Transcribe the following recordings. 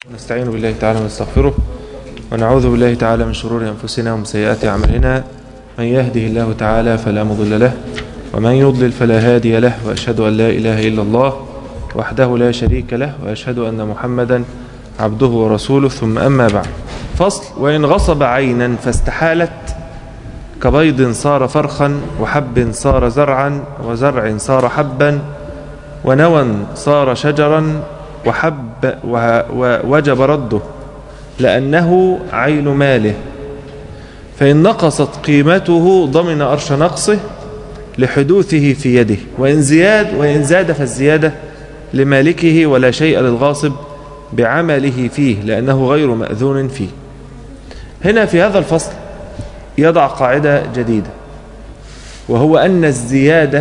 نستعين بالله تعالى ونستغفره ونعوذ بالله تعالى من شرور أنفسنا ومن سيئات أعمالنا من يهده الله تعالى فلا مضل له ومن يضلل فلا هادي له وأشهد أن لا إله إلا الله وحده لا شريك له وأشهد أن محمدا عبده ورسوله ثم أما بعد فصل وإن غصب عينا فاستحالت كبيض صار فرخا وحب صار زرعا وزرع صار حبا ونوى صار شجرا وحب ووجب رده لأنه عين ماله فإن نقصت قيمته ضمن أرش نقصه لحدوثه في يده وإن زياد وإن زاد فالزيادة لمالكه ولا شيء للغاصب بعمله فيه لأنه غير مأذون فيه هنا في هذا الفصل يضع قاعدة جديدة وهو أن الزيادة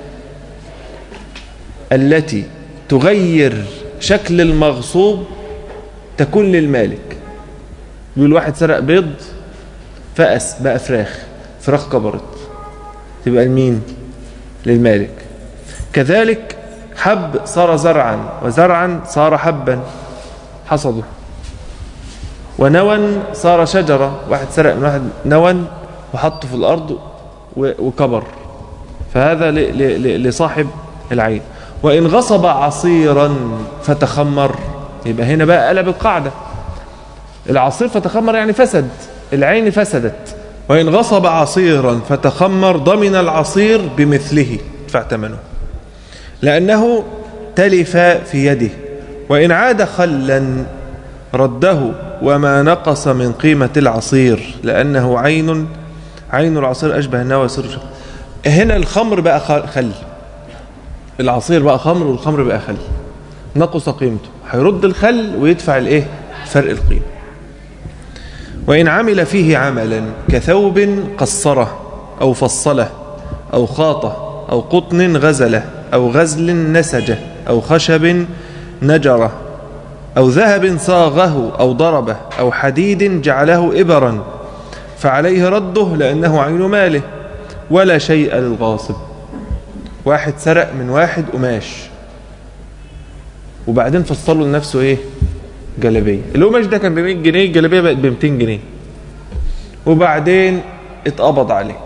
التي تغير شكل المغصوب تكون للمالك يقول واحد سرق بيض فأس بقى فراخ فراخ كبرت تبقى لمين للمالك كذلك حب صار زرعا وزرعا صار حبا حصده ونوى صار شجرة واحد سرق من واحد نوى وحطه في الأرض وكبر فهذا لصاحب العين وإن غصب عصيرا فتخمر يبقى هنا بقى قلب القاعدة العصير فتخمر يعني فسد العين فسدت وإن غصب عصيرا فتخمر ضمن العصير بمثله ادفع ثمنه لأنه تلف في يده وإن عاد خلا رده وما نقص من قيمة العصير لأنه عين عين العصير أشبه النوى سر هنا الخمر بقى خل العصير بقى خمر والخمر بقى خل نقص قيمته هيرد الخل ويدفع الايه فرق القيمة وإن عمل فيه عملا كثوب قصره أو فصله أو خاطه أو قطن غزله أو غزل نسجه أو خشب نجره أو ذهب صاغه أو ضربه أو حديد جعله إبرا فعليه رده لأنه عين ماله ولا شيء للغاصب واحد سرق من واحد قماش وبعدين فصلوا لنفسه ايه جلابيه القماش ده كان ب 100 جنيه الجلابيه بقت ب 200 جنيه وبعدين اتقبض عليه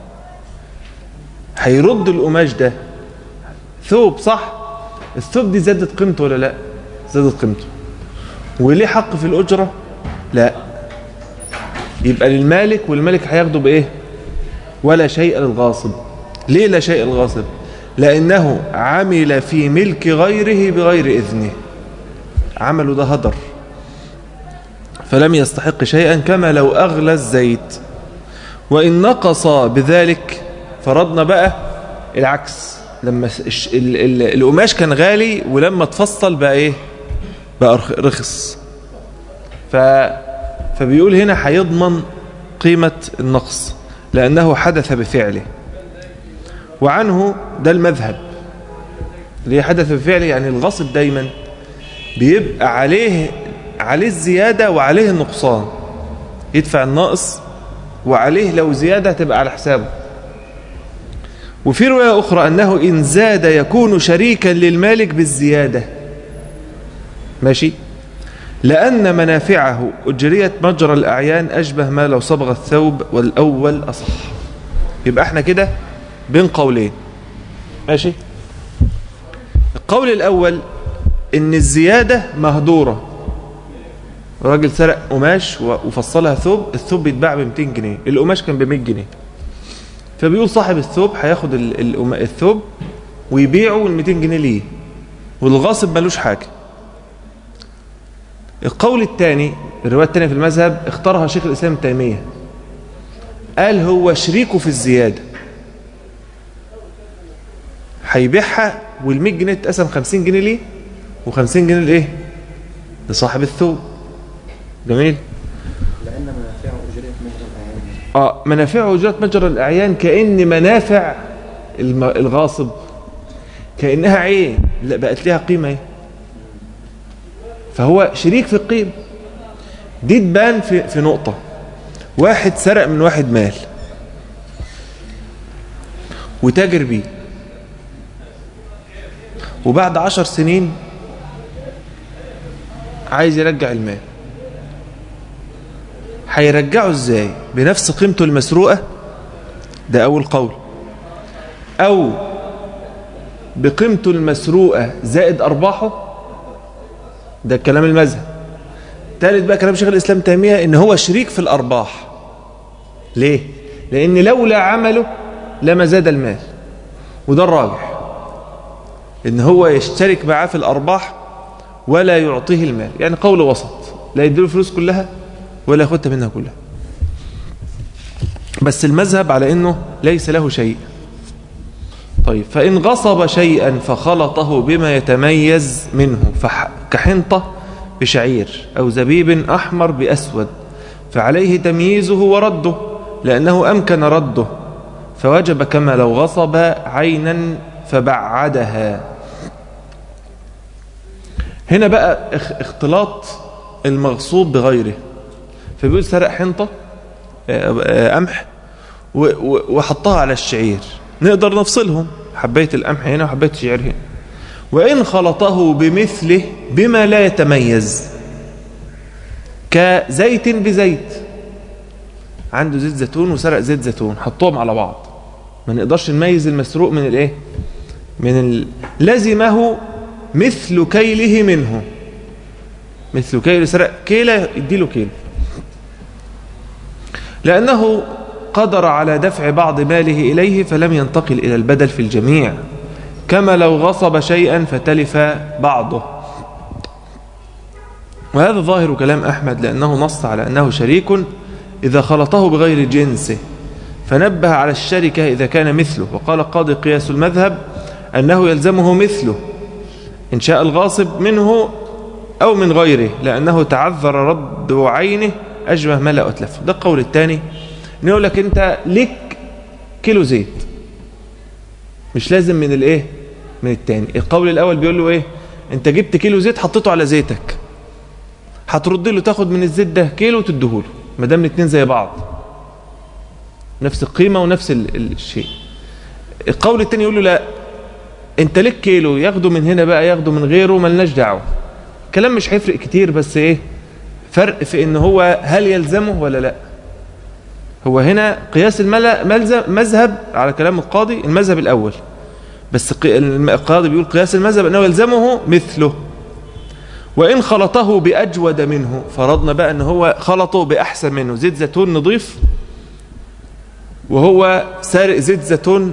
هيرد القماش ده ثوب صح الثوب دي زادت قيمته ولا لا زادت قيمته وليه حق في الأجرة لا يبقى للمالك والمالك هياخده بإيه ولا شيء للغاصب ليه لا شيء للغاصب لأنه عمل في ملك غيره بغير إذنه عمله ده هدر فلم يستحق شيئا كما لو أغلى الزيت وإن نقص بذلك فرضنا بقى العكس لما القماش كان غالي ولما تفصل بقى ايه بقى رخص ف فبيقول هنا هيضمن قيمة النقص لأنه حدث بفعله وعنه ده المذهب اللي حدث بفعله يعني الغصب دايما بيبقى عليه عليه الزيادة وعليه النقصان يدفع الناقص وعليه لو زيادة تبقى على حسابه وفي رواية أخرى أنه إن زاد يكون شريكا للمالك بالزيادة ماشي لأن منافعه أجريت مجرى الأعيان أشبه ما لو صبغ الثوب والأول أصح يبقى احنا كده بين قولين ماشي القول الأول إن الزيادة مهدورة راجل سرق قماش وفصلها ثوب الثوب بيتباع ب 200 جنيه القماش كان ب 100 جنيه فبيقول صاحب الثوب هياخد الثوب ويبيعه ال 200 جنيه ليه والغاصب ملوش حاجه القول الثاني الروايه الثانيه في المذهب اختارها شيخ الاسلام ابن تيميه قال هو شريكه في الزياده هيبيعها وال 100 جنيه تتقسم 50 جنيه ليه و50 جنيه لايه لصاحب الثوب جميل لأن منافعه أجريت مجرى الأعيان اه منافعه اجرت مجرى الاعيان كان منافع الم- الغاصب كانها عين لا بقت لها قيمه ايه فهو شريك في القيمه دي تبان في في نقطه واحد سرق من واحد مال وتاجر بيه وبعد عشر سنين عايز يرجع المال هيرجعه ازاي بنفس قيمته المسروقة ده اول قول او بقيمته المسروقة زائد ارباحه ده كلام المذهب ثالث بقى كلام شيخ الاسلام تيمية ان هو شريك في الارباح ليه لان لولا عمله لما زاد المال وده الراجح ان هو يشترك معاه في الارباح ولا يعطيه المال يعني قول وسط لا يديله الفلوس كلها ولا ياخدها منها كلها بس المذهب على انه ليس له شيء طيب فإن غصب شيئا فخلطه بما يتميز منه فح كحنطة بشعير أو زبيب أحمر بأسود فعليه تمييزه ورده لأنه أمكن رده فوجب كما لو غصب عينا فبعدها هنا بقى اختلاط المغصوب بغيره فبيقول سرق حنطة قمح وحطها على الشعير نقدر نفصلهم حبيت القمح هنا وحبيت الشعير هنا وإن خلطه بمثله بما لا يتميز كزيت بزيت عنده زيت زيتون وسرق زيت زيتون حطوهم على بعض ما نقدرش نميز المسروق من الايه من ال... لزمه مثل كيله منه مثل كيل سرق كيلة يديله كيل لأنه قدر على دفع بعض ماله إليه فلم ينتقل إلى البدل في الجميع كما لو غصب شيئا فتلف بعضه وهذا ظاهر كلام أحمد لأنه نص على أنه شريك إذا خلطه بغير جنسه فنبه على الشركة إذا كان مثله وقال قاضي قياس المذهب أنه يلزمه مثله إن شاء الغاصب منه أو من غيره لأنه تعذر رد عينه أشبه ما لا أتلف ده القول الثاني نقول لك أنت لك كيلو زيت مش لازم من الإيه من الثاني القول الأول بيقول له إيه أنت جبت كيلو زيت حطيته على زيتك هترد له تاخد من الزيت ده كيلو وتديهوله ما دام الاثنين زي بعض نفس القيمة ونفس الشيء القول الثاني يقول له لا انت لك كيلو ياخده من هنا بقى ياخده من غيره ملناش دعوه كلام مش هيفرق كتير بس ايه فرق في ان هو هل يلزمه ولا لا هو هنا قياس الملا ملزم مذهب على كلام القاضي المذهب الاول بس القاضي بيقول قياس المذهب انه يلزمه مثله وان خلطه باجود منه فرضنا بقى ان هو خلطه باحسن منه زيت زيتون نضيف وهو سارق زيت زيتون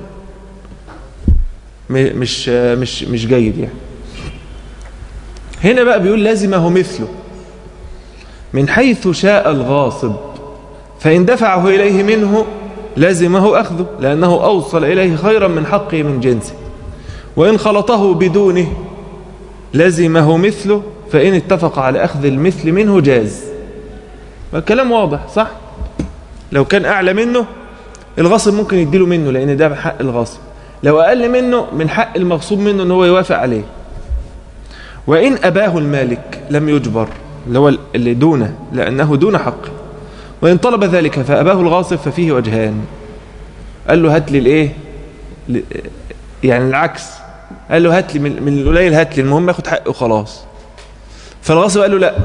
مش مش مش جيد يعني هنا بقى بيقول لازمه مثله من حيث شاء الغاصب فإن دفعه إليه منه لازمه أخذه لأنه أوصل إليه خيرا من حقه من جنسه وإن خلطه بدونه لازمه مثله فإن اتفق على أخذ المثل منه جاز الكلام واضح صح لو كان أعلى منه الغاصب ممكن يديله منه لأن ده حق الغاصب لو أقل منه من حق المغصوب منه أنه هو يوافق عليه وإن أباه المالك لم يجبر اللي هو اللي دونه لأنه دون حق وإن طلب ذلك فأباه الغاصب ففيه وجهان قال له هات لي الايه يعني العكس قال له هات لي من, من القليل هات لي المهم ياخد حقه وخلاص فالغاصب قال له لا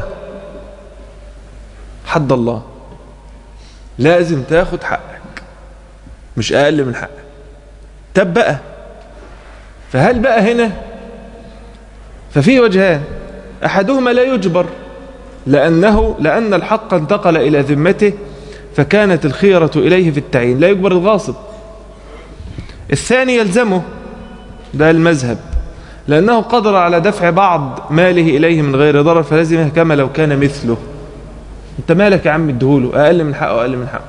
حد الله لازم تاخد حقك مش أقل من حقك طب بقى فهل بقى هنا ففيه وجهان أحدهما لا يجبر لأنه لأن الحق انتقل إلى ذمته فكانت الخيرة إليه في التعيين لا يجبر الغاصب الثاني يلزمه ده المذهب لأنه قدر على دفع بعض ماله إليه من غير ضرر فلازمه كما لو كان مثله انت مالك يا عم ادهوله أقل من حقه أقل من حقه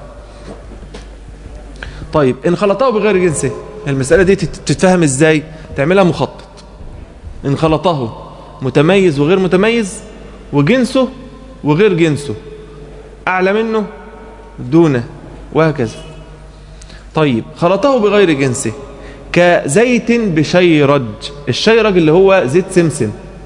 طيب إن خلطه بغير جنسه المسألة دي تتفهم إزاي تعملها مخطط إن خلطه متميز وغير متميز وجنسه وغير جنسه أعلى منه دونه وهكذا طيب خلطه بغير جنسه كزيت بشيرج الشيرج اللي هو زيت سمسم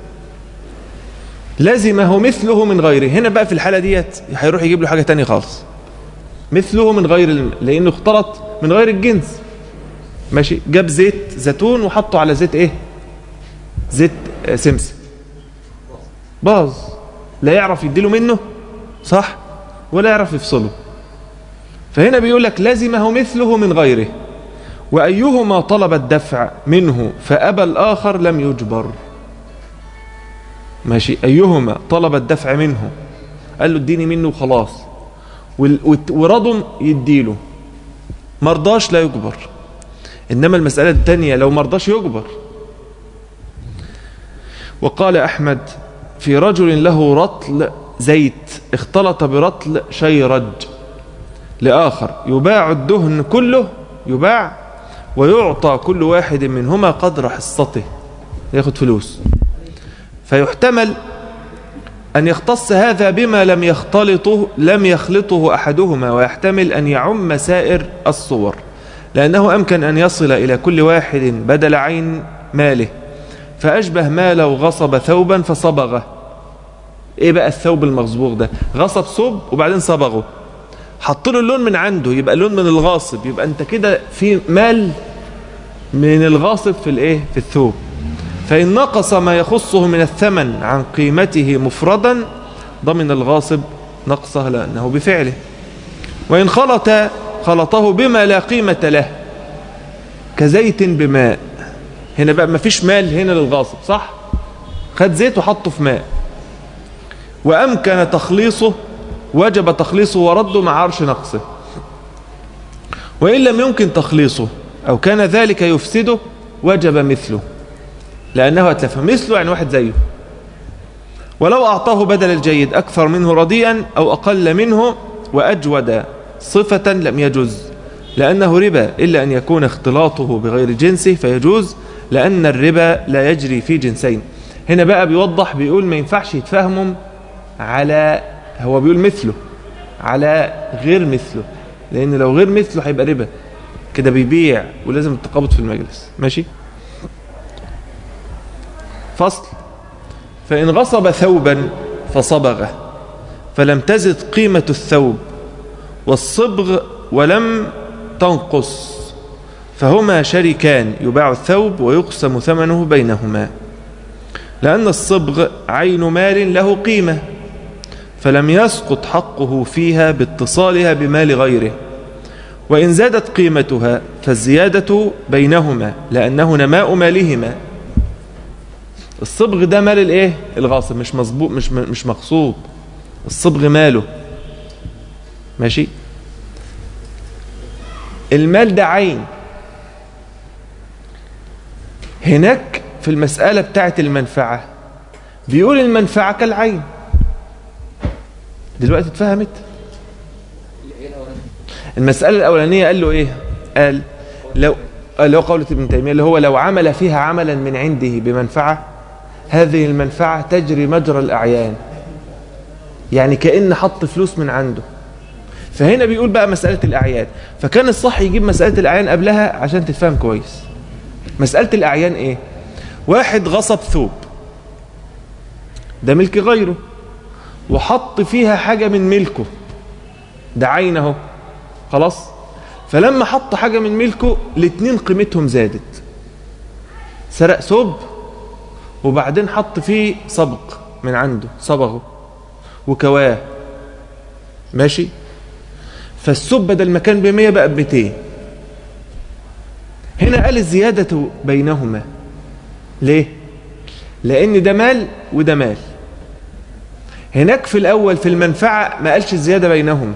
لازمه مثله من غيره هنا بقى في الحالة ديت هيروح يجيب له حاجة تانية خالص مثله من غير الم... لأنه اختلط من غير الجنس ماشي جاب زيت زيتون وحطه على زيت ايه زيت سمسم باظ لا يعرف يديله منه صح ولا يعرف يفصله فهنا بيقول لك لزمه مثله من غيره وأيهما طلب الدفع منه فأبى الآخر لم يجبر ماشي أيهما طلب الدفع منه قال له اديني منه وخلاص وال- وت- ورضم يديله مرضاش لا يجبر إنما المسألة الثانية لو مرضاش يجبر وقال أحمد في رجل له رطل زيت اختلط برطل شيرج لآخر يباع الدهن كله يباع ويعطى كل واحد منهما قدر حصته ياخد فلوس فيحتمل أن يختص هذا بما لم يختلطه لم يخلطه أحدهما ويحتمل أن يعم سائر الصور لأنه أمكن أن يصل إلى كل واحد بدل عين ماله فأشبه ما لو غصب ثوبا فصبغه إيه بقى الثوب المغصوب ده غصب ثوب وبعدين صبغه حط له اللون من عنده يبقى لون من الغاصب يبقى أنت كده في مال من الغاصب في الإيه في الثوب فإن نقص ما يخصه من الثمن عن قيمته مفردا ضمن الغاصب نقصه لأنه بفعله وإن خلط خلطه بما لا قيمة له كزيت بماء هنا بقى ما فيش مال هنا للغاصب صح خد زيت وحطه في ماء وأمكن تخليصه وجب تخليصه ورده مع عرش نقصه وإن لم يمكن تخليصه أو كان ذلك يفسده وجب مثله لأنه أتلف مثله يعني واحد زيه ولو أعطاه بدل الجيد أكثر منه رديئا أو أقل منه وأجود صفة لم يجوز لأنه ربا إلا أن يكون اختلاطه بغير جنسه فيجوز لأن الربا لا يجري في جنسين هنا بقى بيوضح بيقول ما ينفعش يتفهمهم على هو بيقول مثله على غير مثله لأن لو غير مثله هيبقى ربا كده بيبيع ولازم التقابض في المجلس ماشي فصل فإن غصب ثوبا فصبغه فلم تزد قيمة الثوب والصبغ ولم تنقص فهما شريكان يباع الثوب ويقسم ثمنه بينهما لأن الصبغ عين مال له قيمة فلم يسقط حقه فيها باتصالها بمال غيره وإن زادت قيمتها فالزيادة بينهما لأنه نماء مالهما الصبغ ده مال الايه الغاصب مش مظبوط مش مش مقصود الصبغ ماله ماشي المال ده عين هناك في المسألة بتاعة المنفعة بيقول المنفعة كالعين دلوقتي اتفهمت المسألة الأولانية قال له إيه قال لو اللي هو قولة ابن تيمية اللي هو لو عمل فيها عملا من عنده بمنفعة هذه المنفعة تجري مجرى الأعيان يعني كأن حط فلوس من عنده فهنا بيقول بقى مسألة الأعيان فكان الصح يجيب مسألة الأعيان قبلها عشان تفهم كويس مسألة الأعيان إيه واحد غصب ثوب ده ملك غيره وحط فيها حاجة من ملكه ده عينه خلاص فلما حط حاجة من ملكه الاتنين قيمتهم زادت سرق ثوب وبعدين حط فيه صبغ من عنده صبغه وكواه ماشي فالثوب بدل ما كان ب 100 بقى ب 200 هنا قال الزيادة بينهما ليه؟ لأن ده مال وده مال هناك في الأول في المنفعة ما قالش الزيادة بينهما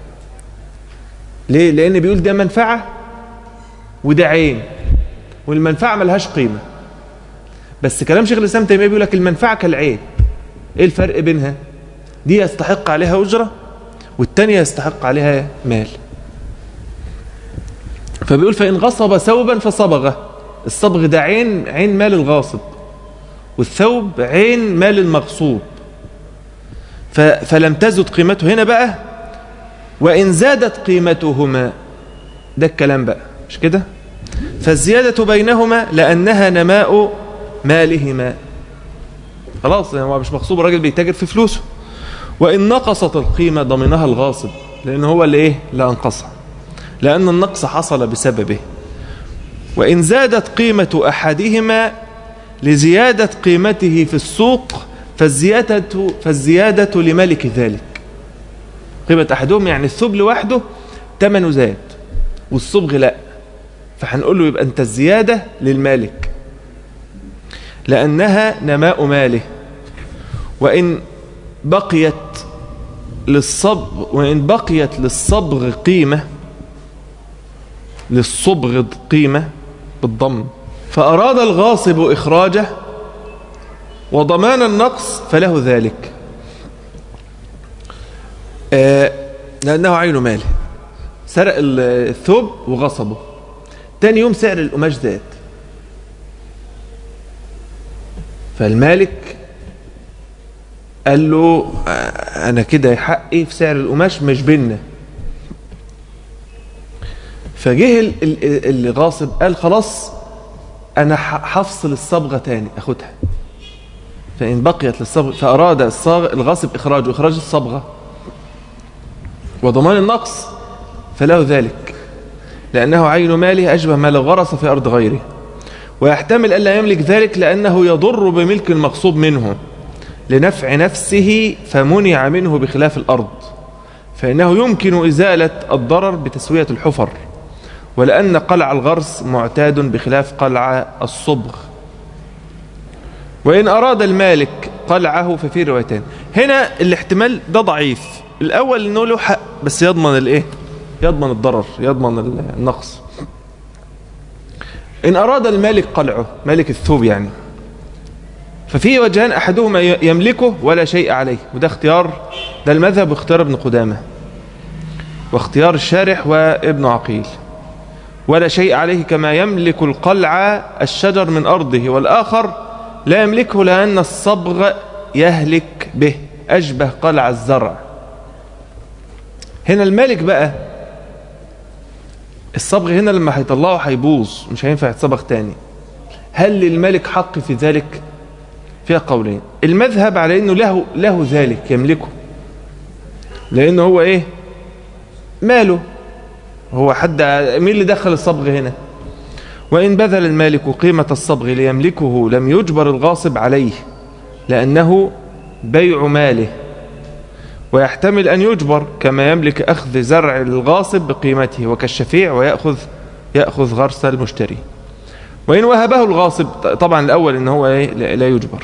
ليه؟ لأن بيقول ده منفعة وده عين والمنفعة ملهاش قيمة بس كلام شيخ الإسلام تيمية بيقول لك المنفعة كالعين إيه الفرق بينها؟ دي يستحق عليها أجرة والتانية يستحق عليها مال فبيقول فإن غصب ثوبا فصبغه الصبغ ده عين عين مال الغاصب والثوب عين مال المغصوب ف فلم تزد قيمته هنا بقى وإن زادت قيمتهما ده الكلام بقى مش كده فالزيادة بينهما لأنها نماء مالهما خلاص هو مش مغصوب الراجل بيتاجر في فلوسه وإن نقصت القيمة ضمنها الغاصب لأن هو اللي إيه لا أنقصها لأن النقص حصل بسببه وإن زادت قيمة أحدهما لزيادة قيمته في السوق فالزيادة, فالزيادة لملك ذلك قيمة أحدهم يعني الثوب لوحده ثمنه زاد والصبغ لا فهنقول له يبقى أنت الزيادة للمالك لأنها نماء ماله وإن بقيت للصبغ وإن بقيت للصبغ قيمة للصبغ قيمة بالضم فأراد الغاصب إخراجه وضمان النقص فله ذلك آه لأنه عين ماله سرق الثوب وغصبه تاني يوم سعر القماش زاد فالمالك قال له آه، انا كده حقي في سعر القماش مش بينا فجه ال- ال- الغاصب قال خلاص انا ح- هفصل الصبغه تاني اخدها فان بقيت للصبغ فاراد الصاغ الغاصب اخراجه اخراج الصبغه وضمان النقص فله ذلك لانه عين ماله اشبه ما لو غرس في ارض غيره ويحتمل ألا يملك ذلك لأنه يضر بملك المغصوب منه لنفع نفسه فمنع منه بخلاف الأرض فإنه يمكن إزالة الضرر بتسوية الحفر ولأن قلع الغرس معتاد بخلاف قلع الصبغ وإن أراد المالك قلعه ففي روايتين هنا الاحتمال ده ضعيف الأول أنه له حق بس يضمن الإيه يضمن الضرر يضمن النقص إن أراد المالك قلعه مالك الثوب يعني ففي وجهان أحدهما يملكه ولا شيء عليه وده اختيار ده المذهب واختيار ابن قدامة واختيار الشارح وابن عقيل ولا شيء عليه كما يملك القلع الشجر من أرضه والآخر لا يملكه لأن الصبغ يهلك به أشبه قلع الزرع هنا المالك بقى الصبغ هنا لما هيطلعه هيبوظ مش هينفع يتصبغ تاني هل للملك حق في ذلك فيها قولين المذهب على انه له له ذلك يملكه لانه هو ايه ماله هو حد مين اللي دخل الصبغ هنا وان بذل المالك قيمة الصبغ ليملكه لم يجبر الغاصب عليه لانه بيع ماله ويحتمل أن يجبر كما يملك أخذ زرع الغاصب بقيمته وكالشفيع ويأخذ يأخذ غرس المشتري وإن وهبه الغاصب طبعا الأول إن هو إيه؟ لا يجبر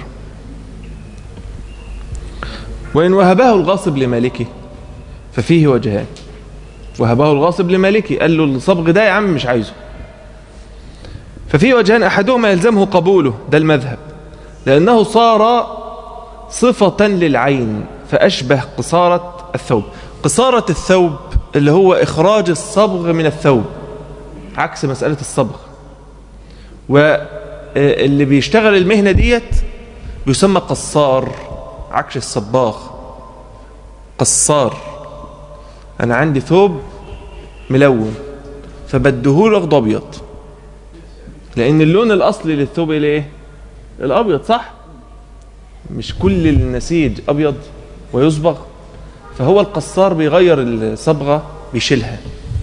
وإن وهبه الغاصب لمالكه ففيه وجهان وهبه الغاصب لمالكه قال له الصبغ ده يا عم مش عايزه ففيه وجهان أحدهما يلزمه قبوله ده المذهب لأنه صار صفة للعين فأشبه قصارة الثوب قصارة الثوب اللي هو إخراج الصبغ من الثوب عكس مسألة الصبغ واللي بيشتغل المهنة ديت بيسمى قصار عكس الصباغ قصار أنا عندي ثوب ملون فبدهوله أخضر أبيض لأن اللون الأصلي للثوب إيه؟ الأبيض صح؟ مش كل النسيج أبيض ويصبغ فهو القصار بيغير الصبغة بيشيلها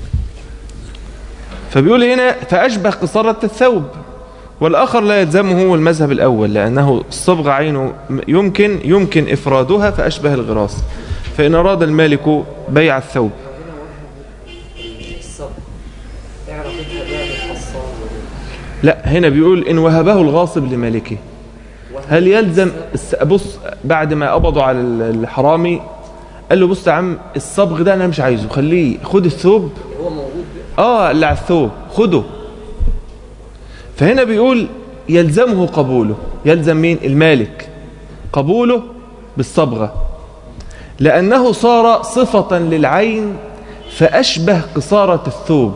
فبيقول هنا فأشبه قصارة الثوب والآخر لا يلزمه هو المذهب الأول لأنه الصبغة عينه يمكن يمكن إفرادها فأشبه الغراس فإن أراد المالك بيع الثوب الصبر اعرف انت بقى بالقصار لا هنا بيقول إن وهبه الغاصب لمالكه هل يلزم الس- بص بعد ما قبضوا على ال- الحرامي قال له بص يا عم الصبغ ده انا مش عايزه خليه خد الثوب هو موجود اه اللي على الثوب خده فهنا بيقول يلزمه قبوله يلزم مين المالك قبوله بالصبغة لأنه صار صفة للعين فأشبه قصارة الثوب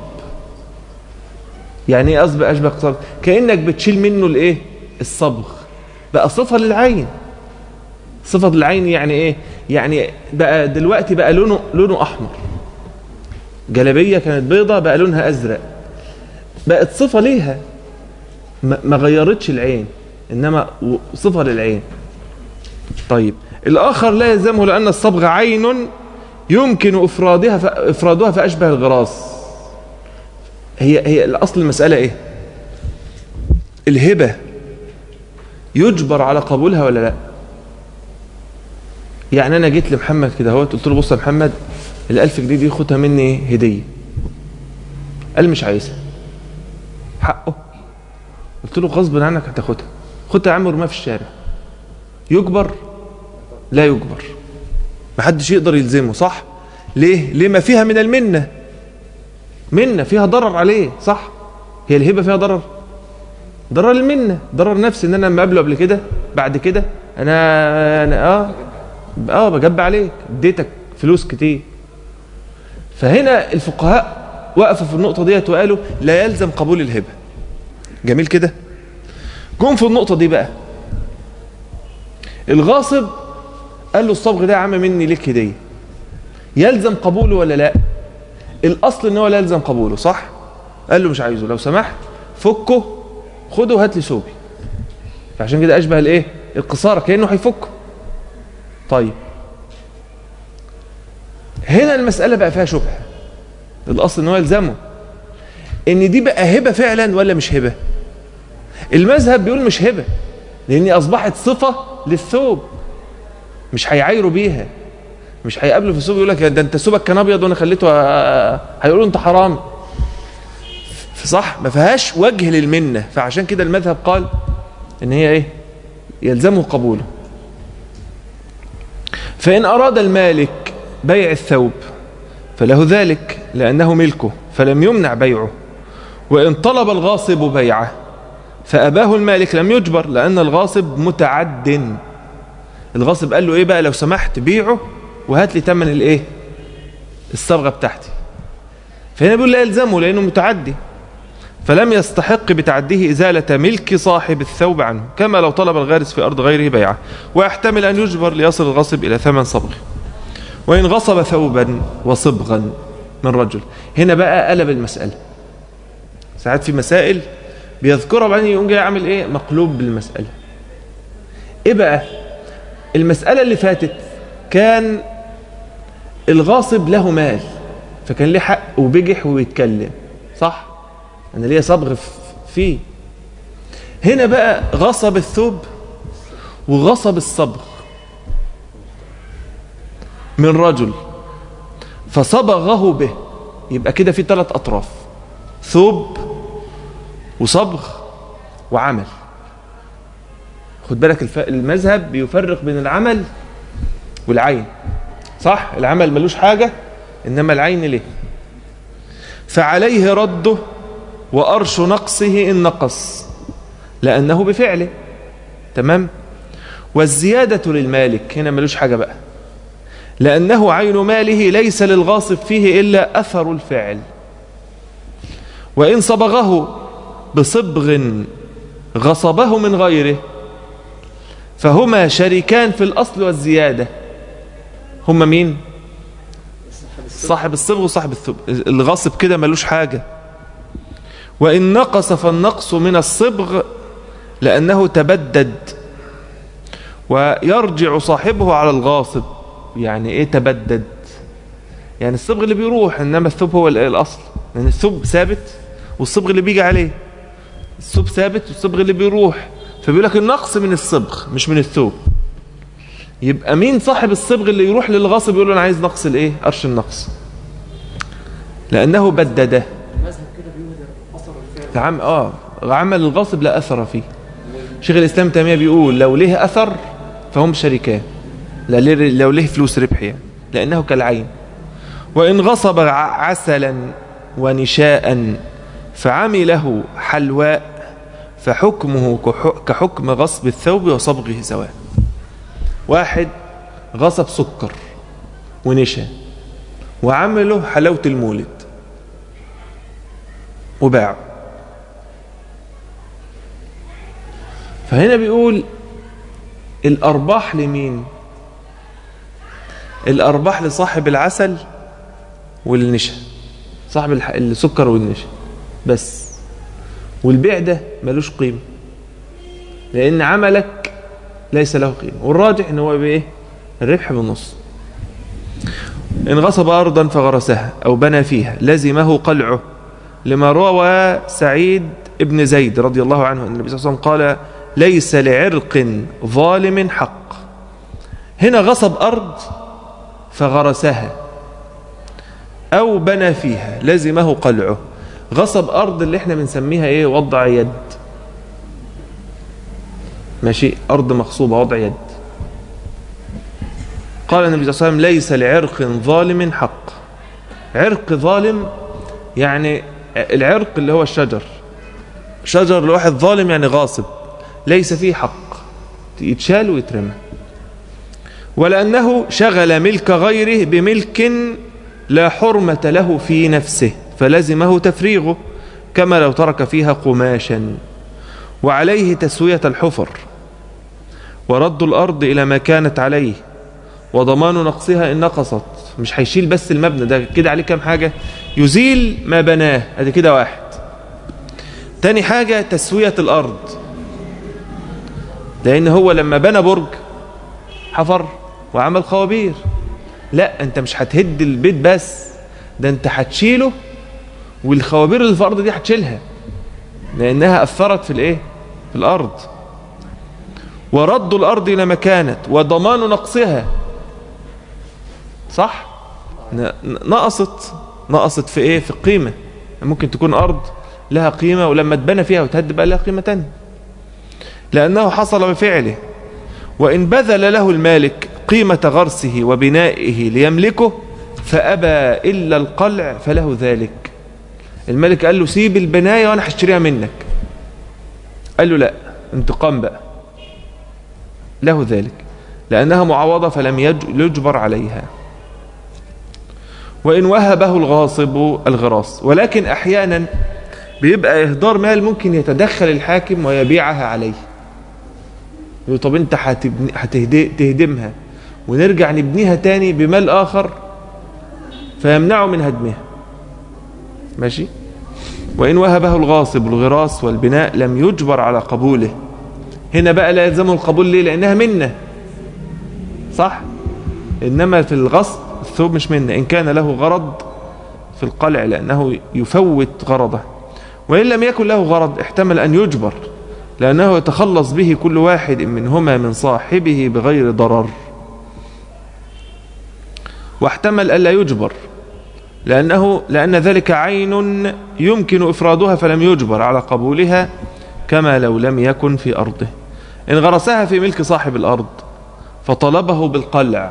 يعني ايه أصبح أشبه قصارة كأنك بتشيل منه الإيه الصبغ بقى صفة للعين صفة للعين يعني إيه يعني بقى دلوقتي بقى لونه لونه أحمر جلبية كانت بيضة بقى لونها أزرق بقت صفة ليها ما ما غيرتش العين إنما و- صفة للعين طيب الآخر لا يلزمه لأن الصبغة عين يمكن إفرادها ف... إفرادها فأشبه الغراس هي هي الأصل المسألة إيه الهبة يجبر على قبولها ولا لا يعني انا جيت لمحمد كده اهوت قلت له بص يا محمد الألف جنيه دي خدها مني هديه قال مش عايزها حقه قلت له غصب عنك هتاخدها خدها يا عم ورميها في الشارع يجبر لا يجبر محدش يقدر يلزمه صح ليه ليه ما فيها من المنه منه فيها ضرر عليه صح هي الهبه فيها ضرر ضرر المنه ضرر نفسي ان انا لما اقابله قبل كده بعد كده انا, أنا اه اه بجب عليك اديتك فلوس كتير فهنا الفقهاء وقفوا في النقطه ديت وقالوا لا يلزم قبول الهبه جميل كده جم في النقطه دي بقى الغاصب قال له الصبغ ده يا عم مني ليك هديه يلزم قبوله ولا لا الاصل ان هو لا يلزم قبوله صح قال له مش عايزه لو سمحت فكه خده وهات لي ثوبي فعشان كده اشبه الايه القصاره كانه هيفكه طيب هنا المساله بقى فيها شبهه الاصل ان هو يلزمه ان دي بقى هبه فعلا ولا مش هبه المذهب بيقول مش هبه لان اصبحت صفه للثوب مش هيعايروا بيها مش هيقابله في السوق يقول لك ده انت ثوبك كان ابيض وانا خليته آه، هيقولوا انت حرام صح ما فيهاش وجه للمنه فعشان كده المذهب قال ان هي ايه يلزمه قبوله فان اراد المالك بيع الثوب فله ذلك لانه ملكه فلم يمنع بيعه وان طلب الغاصب بيعه فاباه المالك لم يجبر لان الغاصب متعد الغاصب قال له ايه بقى لو سمحت بيعه وهات لي ثمن الايه الصبغه بتاعتي فهنا بيقول لا يلزمه لانه متعدي فلم يستحق بتعديه إزالة ملك صاحب الثوب عنه كما لو طلب الغارس في أرض غيره بيعه ويحتمل أن يجبر ليصل الغصب إلى ثمن صبغه وإن غصب ثوبا وصبغا من رجل هنا بقى قلب المسألة ساعات في مسائل بيذكرها بعدين يقوم جاي يعمل ايه مقلوب بالمسألة ايه بقى المسألة اللي فاتت كان الغاصب له مال فكان ليه حق وبجح ويتكلم صح انا ليا صبغ فيه هنا بقى غصب الثوب وغصب الصبغ من رجل فصبغه به يبقى كده في ثلاث اطراف ثوب وصبغ وعمل خد بالك الف... المذهب بيفرق بين العمل والعين صح العمل ملوش حاجة إنما العين ليه فعليه رده وأرش نقصه إن نقص لأنه بفعله تمام والزيادة للمالك هنا ملوش حاجة بقى لأنه عين ماله ليس للغاصب فيه إلا أثر الفعل وإن صبغه بصبغ غصبه من غيره فهما شريكان في الأصل والزيادة هما مين صاحب الصبغ وصاحب الثوب الغاصب كده ملوش حاجة وإن نقص فالنقص من الصبغ لأنه تبدد ويرجع صاحبه على الغاصب يعني ايه تبدد يعني الصبغ اللي بيروح انما الثوب هو الاصل لان الثوب ثابت والصبغ اللي بيجي عليه الثوب ثابت والصبغ اللي بيروح فبيقول لك النقص من الصبغ مش من الثوب يبقى مين صاحب الصبغ اللي يروح للغاصب يقول له انا عايز نقص الايه قرش النقص لانه بدده المذهب كده بيهدر اثر الفعل عم اه عمل الغاصب لا اثر فيه شيخ الاسلام تيميه بيقول لو ليه اثر فهم شريكان لا ليه- لو ليه فلوس ربح يعني لانه كالعين وان غصب ع- عسلا ونشاء فعمله حلواء فحكمه كح- كحكم غصب الثوب وصبغه سواء واحد غصب سكر ونشا وعمله حلاوة المولد وباعه فهنا بيقول الأرباح لمين الأرباح لصاحب العسل والنشا صاحب الح- السكر والنشا بس والبيع ده ملوش قيمة لأن عملك ليس له قيمة والراجح ان هو بايه الربح بالنص إن غصب أرضا فغرسها أو بنى فيها لزمه قلعه لما روى سعيد ابن زيد رضي الله عنه أن النبي صلى الله عليه وسلم قال ليس لعرق ظالم حق هنا غصب أرض فغرسها أو بنى فيها لزمه قلعه غصب أرض اللي احنا بنسميها ايه وضع يد ماشي أرض مغصوبة وضع يد قال النبي صلى الله عليه وسلم ليس لعرق ظالم حق عرق ظالم يعني العرق اللي هو الشجر شجر لواحد ظالم يعني غاصب ليس فيه حق يتشال ويترمى ولأنه شغل ملك غيره بملك لا حرمة له في نفسه فلزمه تفريغه كما لو ترك فيها قماشا وعليه تسوية الحفر ورد الأرض إلى ما كانت عليه وضمان نقصها إن نقصت مش هيشيل بس المبنى ده كده عليه كام حاجة يزيل ما بناه ادي كده واحد تاني حاجة تسوية الأرض لأن هو لما بنى برج حفر وعمل خوابير لا انت مش هتهد البيت بس ده انت هتشيله والخوابير اللي في الارض دي هتشيلها لانها اثرت في الايه في الارض ورد الارض الى ما كانت وضمان نقصها صح ن- نقصت نقصت في ايه في القيمه ممكن تكون ارض لها قيمه ولما تبنى فيها وتهد بقى لها قيمه تانية لانه حصل بفعله وإن بذل له المالك قيمة غرسه وبنائه ليملكه فأبى إلا القلع فله ذلك الملك قال له سيب البناية وأنا هشتريها منك قال له لا انتقام بقى له ذلك لأنها معوضة فلم يج- يجبر عليها وإن وهبه الغاصب الغراس ولكن أحيانا بيبقى إهدار مال ممكن يتدخل الحاكم ويبيعها عليه يقول طب انت هتبني هتهدي تهدمها ونرجع نبنيها تاني بمال اخر فيمنعه من هدمها ماشي وان وهبه الغاصب الغراس والبناء لم يجبر على قبوله هنا بقى لا يلزمه القبول ليه لانها منه صح انما في الغصب الثوب مش منه ان كان له غرض في القلع لانه يفوت غرضه وان لم يكن له غرض احتمل ان يجبر لأنه يتخلص به كل واحد منهما من صاحبه بغير ضرر واحتمل ألا يجبر لأنه لأن ذلك عين يمكن إفرادها فلم يجبر على قبولها كما لو لم يكن في أرضه إن غرسها في ملك صاحب الأرض فطلبه بالقلع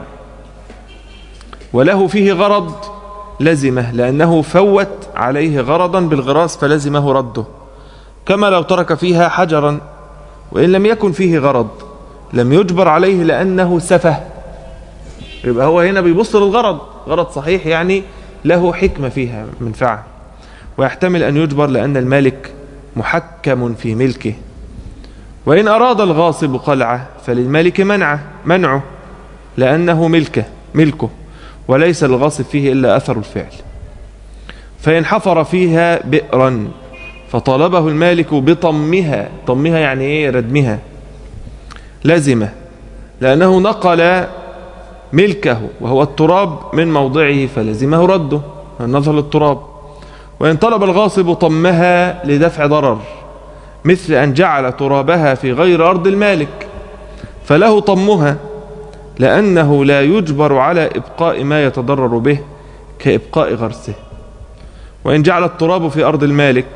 وله فيه غرض لزمه لأنه فوت عليه غرضا بالغراس فلزمه رده كما لو ترك فيها حجرا وإن لم يكن فيه غرض لم يجبر عليه لأنه سفه يبقى هو هنا بيبص للغرض غرض صحيح يعني له حكمة فيها منفعة ويحتمل أن يجبر لأن المالك محكم في ملكه وإن أراد الغاصب قلعه فللمالك منعه منعه لأنه ملكه ملكه وليس للغاصب فيه إلا أثر الفعل فإن حفر فيها بئرا فطالبه المالك بطمها طمها يعني ايه ردمها لزمه لأنه نقل ملكه وهو التراب من موضعه فلزمه رده النظر للتراب وإن طلب الغاصب طمها لدفع ضرر مثل أن جعل ترابها في غير أرض المالك فله طمها لأنه لا يجبر على إبقاء ما يتضرر به كإبقاء غرسه وإن جعل التراب في أرض المالك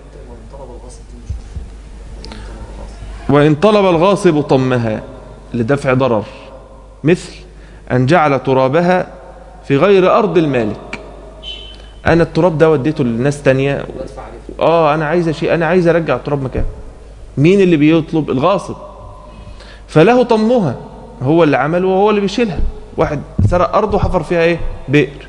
وإن طلب الغاصب طمها لدفع ضرر مثل أن جعل ترابها في غير أرض المالك أنا التراب ده وديته للناس تانية آه أنا عايز شيء أنا عايز أرجع التراب مكانه مين اللي بيطلب الغاصب فله طمها هو اللي عمله وهو اللي بيشيلها واحد سرق أرض وحفر فيها إيه بئر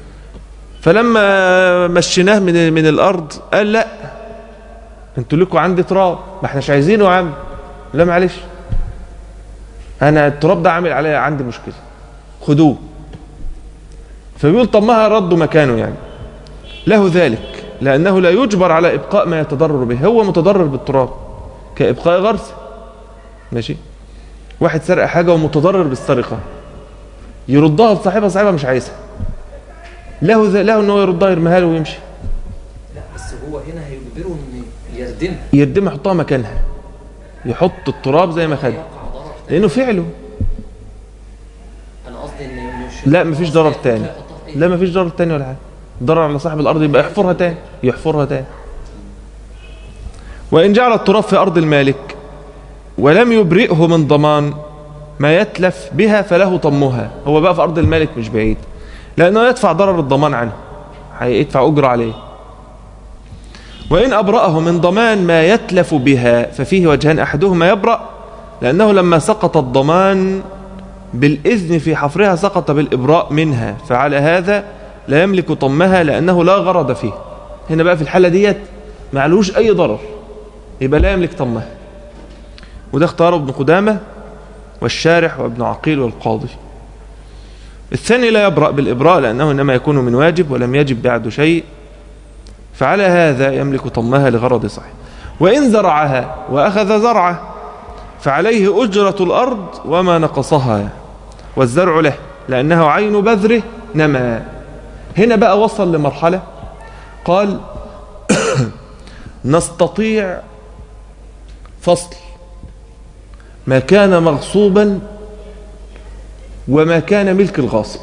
فلما مشيناه من من الأرض قال لا انتوا لكم عندي تراب ما احناش عايزينه يا عم لا معلش انا التراب ده عامل عليا عندي مشكله خدوه فبيقول طب ما ردوا مكانه يعني له ذلك لانه لا يجبر على ابقاء ما يتضرر به هو متضرر بالتراب كابقاء غرس ماشي واحد سرق حاجه ومتضرر بالسرقه يردها لصاحبها صاحبها مش عايزها له ذ... له ان هو يردها يرميها له ويمشي لا بس هو هنا هيجبره ان يردمها يردمها يحطها مكانها يحط التراب زي ما خد يقع ضرر لانه فعله لا مفيش ضرر تاني لا مفيش ضرر تاني ولا حاجه ضرر على صاحب الارض يبقى يحفرها تاني يحفرها تاني وان جعل التراب في ارض المالك ولم يبرئه من ضمان ما يتلف بها فله طمها هو بقى في ارض المالك مش بعيد لانه يدفع ضرر الضمان عنه هيدفع اجره عليه وإن أبرأه من ضمان ما يتلف بها ففيه وجهان أحدهما يبرأ لأنه لما سقط الضمان بالإذن في حفرها سقط بالإبراء منها فعلى هذا لا يملك طمها لأنه لا غرض فيه هنا بقى في الحالة ديت معلوش أي ضرر يبقى لا يملك طمها وده اختاره ابن قدامة والشارح وابن عقيل والقاضي الثاني لا يبرأ بالإبراء لأنه إنما يكون من واجب ولم يجب بعد شيء فعلى هذا يملك طمها لغرض صحيح وإن زرعها وأخذ زرعه فعليه أجرة الأرض وما نقصها والزرع له لأنه عين بذره نما هنا بقى وصل لمرحلة قال نستطيع فصل ما كان مغصوبا وما كان ملك الغاصب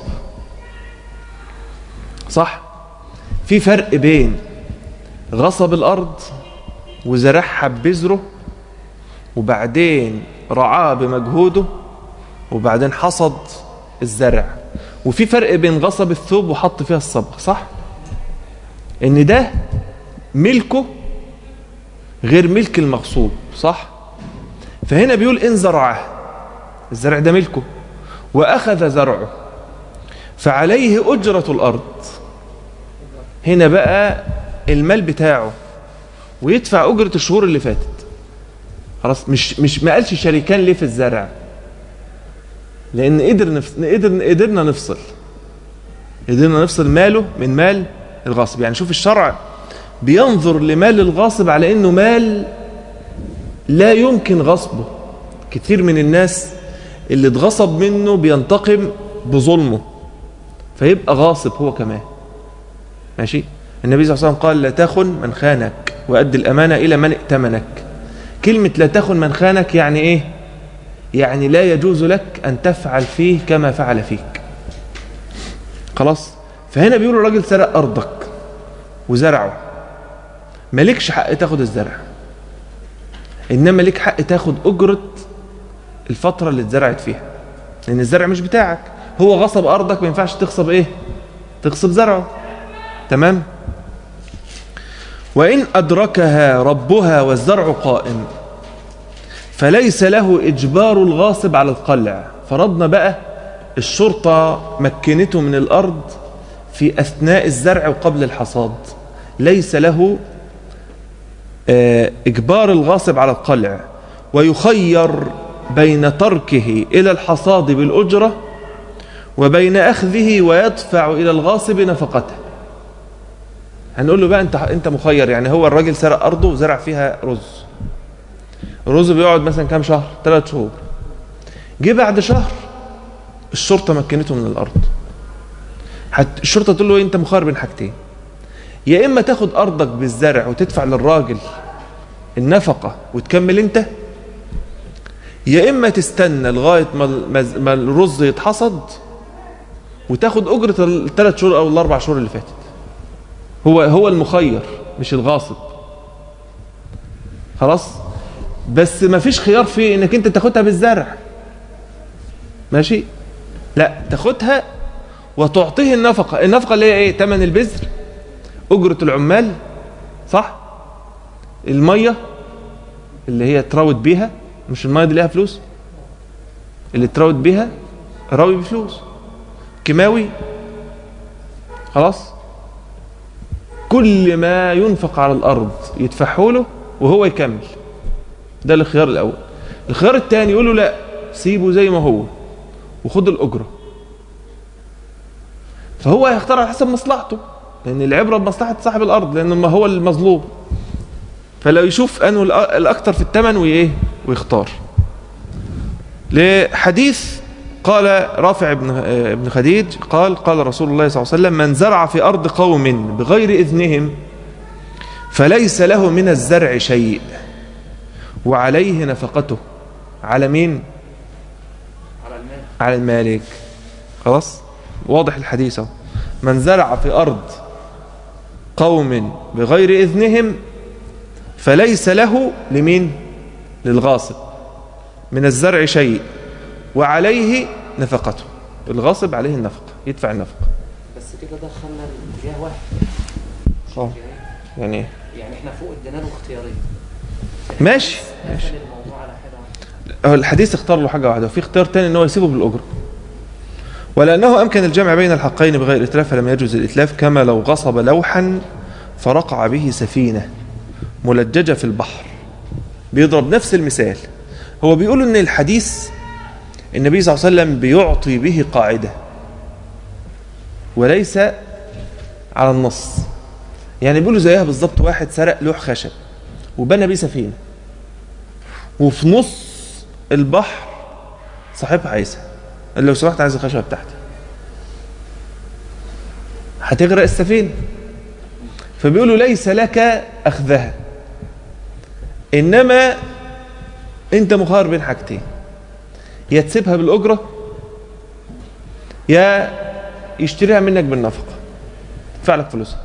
صح في فرق بين غصب الأرض وزرعها ببذره وبعدين رعاه بمجهوده وبعدين حصد الزرع وفي فرق بين غصب الثوب وحط فيها الصبغ صح ان ده ملكه غير ملك المغصوب صح فهنا بيقول ان زرعه الزرع ده ملكه واخذ زرعه فعليه اجره الارض هنا بقى المال بتاعه ويدفع اجره الشهور اللي فاتت خلاص مش مش ما قالش شريكان ليه في الزرع لان قدر نفس... قدر قدرنا نفصل قدرنا نفصل ماله من مال الغاصب يعني شوف الشرع بينظر لمال الغاصب على انه مال لا يمكن غصبه كتير من الناس اللي اتغصب منه بينتقم بظلمه فيبقى غاصب هو كمان ماشي النبي صلى الله عليه وسلم قال لا تخن من خانك وأد الأمانة إلى من ائتمنك كلمة لا تخن من خانك يعني إيه يعني لا يجوز لك أن تفعل فيه كما فعل فيك خلاص فهنا بيقولوا الراجل سرق أرضك وزرعه مالكش حق تاخد الزرع إنما ليك حق تاخد أجرة الفترة اللي اتزرعت فيها لأن الزرع مش بتاعك هو غصب أرضك ما ينفعش تغصب إيه تغصب زرعه تمام وإن أدركها ربها والزرع قائم فليس له إجبار الغاصب على القلع فرضنا بقى الشرطة مكنته من الأرض في أثناء الزرع وقبل الحصاد ليس له إجبار الغاصب على القلع ويخير بين تركه إلى الحصاد بالأجرة وبين أخذه ويدفع إلى الغاصب نفقته هنقول له بقى انت انت مخير يعني هو الراجل سرق ارضه وزرع فيها رز الرز بيقعد مثلا كام شهر ثلاث شهور جه بعد شهر الشرطه مكنته من الارض حت الشرطه تقول له انت مخير بين حاجتين يا اما تاخد ارضك بالزرع وتدفع للراجل النفقه وتكمل انت يا اما تستنى لغايه ما ما الرز يتحصد وتاخد اجره الثلاث شهور او الاربع شهور اللي فاتت هو هو المخير مش الغاصب خلاص بس ما فيش خيار في انك انت تاخدها بالزرع ماشي لا تاخدها وتعطيه النفقه النفقه اللي هي ايه ثمن البذر اجره العمال صح الميه اللي هي تراود بيها مش الميه دي ليها فلوس اللي تراود بيها راوي بفلوس كيماوي خلاص كل ما ينفق على الأرض يدفعه له وهو يكمل ده الخيار الأول الخيار الثاني يقول له لا سيبه زي ما هو وخد الأجرة فهو هيختار على حسب مصلحته لأن العبرة بمصلحة صاحب الأرض لأنه ما هو المظلوم فلو يشوف أنه الأكثر في الثمن وإيه ويختار لحديث قال رافع بن ابن خديج قال قال رسول الله صلى الله عليه وسلم من زرع في أرض قوم بغير إذنهم فليس له من الزرع شيء وعليه نفقته على مين على المال على المالك خلاص واضح الحديث اهو من زرع في أرض قوم بغير إذنهم فليس له لمين للغاصب من الزرع شيء وعليه نفقته الغاصب عليه النفقة يدفع النفقة بس كده ده خلى الاتجاه واحد اه يعني إيه؟ يعني احنا فوق ادينا له اختيارين ماشي ماشي قفل الموضوع على حاجه واحده هو الحديث اختار له حاجة واحدة وفي اختيار تاني ان هو يسيبه بالأجرة ولأنه أمكن الجمع بين الحقين بغير إتلاف فلم يجوز الإتلاف كما لو غصب لوحا فرقع به سفينة ملججة في البحر بيضرب نفس المثال هو بيقول ان الحديث النبي صلى الله عليه وسلم بيعطي به قاعدة وليس على النص يعني بيقولوا زيها بالظبط واحد سرق لوح خشب وبنى بيه سفينة وفي نص البحر صاحبها عايزها قال لو سمحت عايز الخشبة بتاعتي هتغرق السفينة فبيقولوا ليس لك أخذها إنما أنت مخير بين حاجتين يا تسيبها بالأجرة يا يشتريها منك بالنفقة يدفع لك فلوسها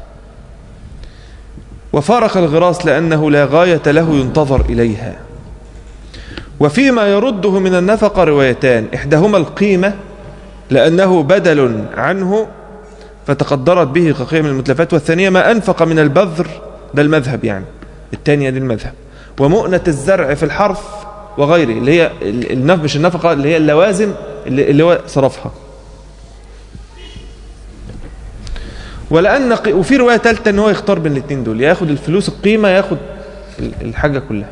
وفارق الغراس لأنه لا غاية له ينتظر إليها وفيما يرده من النفقة روايتان إحداهما القيمة لأنه بدل عنه فتقدرت به كقيم المتلفات والثانية ما أنفق من البذر ده المذهب يعني الثانية دي المذهب ومؤنة الزرع في الحرف وغيره اللي هي ال- النف مش النفقة اللي هي اللوازم اللي, اللي هو صرفها ولأن قي- وفي رواية ثالثة ان هو يختار بين الاثنين دول ياخد الفلوس القيمة ياخد ال- الحاجة كلها